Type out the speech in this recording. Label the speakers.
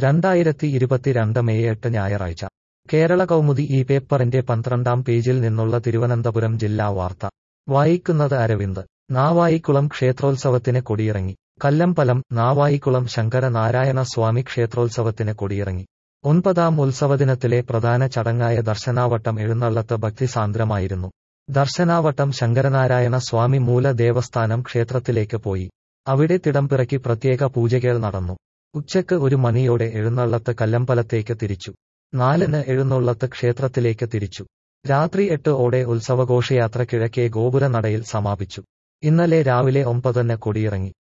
Speaker 1: രണ്ടായിരത്തി ഇരുപത്തിരണ്ട് മെയ് എട്ട് ഞായറാഴ്ച കേരള കൗമുദി ഈ പേപ്പറിന്റെ പന്ത്രണ്ടാം പേജിൽ നിന്നുള്ള തിരുവനന്തപുരം ജില്ലാ വാർത്ത വായിക്കുന്നത് അരവിന്ദ് നാവായിക്കുളം ക്ഷേത്രോത്സവത്തിന് കൊടിയിറങ്ങി കല്ലമ്പലം നാവായിക്കുളം ശങ്കരനാരായണ സ്വാമി ക്ഷേത്രോത്സവത്തിന് കൊടിയിറങ്ങി ഒൻപതാം ഉത്സവദിനത്തിലെ പ്രധാന ചടങ്ങായ ദർശനാവട്ടം എഴുന്നള്ളത്ത് ഭക്തിസാന്ദ്രമായിരുന്നു ദർശനാവട്ടം ശങ്കരനാരായണ സ്വാമി മൂല ദേവസ്ഥാനം ക്ഷേത്രത്തിലേക്ക് പോയി അവിടെ തിടംപിറക്കി പ്രത്യേക പൂജകൾ നടന്നു ഉച്ചയ്ക്ക് ഒരു മണിയോടെ എഴുന്നള്ളത്ത് കല്ലമ്പലത്തേക്ക് തിരിച്ചു നാലിന് എഴുന്നള്ളത്ത് ക്ഷേത്രത്തിലേക്ക് തിരിച്ചു രാത്രി എട്ട് ഓടെ ഉത്സവഘോഷയാത്ര കിഴക്കേ ഗോപുരനടയിൽ സമാപിച്ചു ഇന്നലെ രാവിലെ ഒമ്പതിന് കൊടിയിറങ്ങി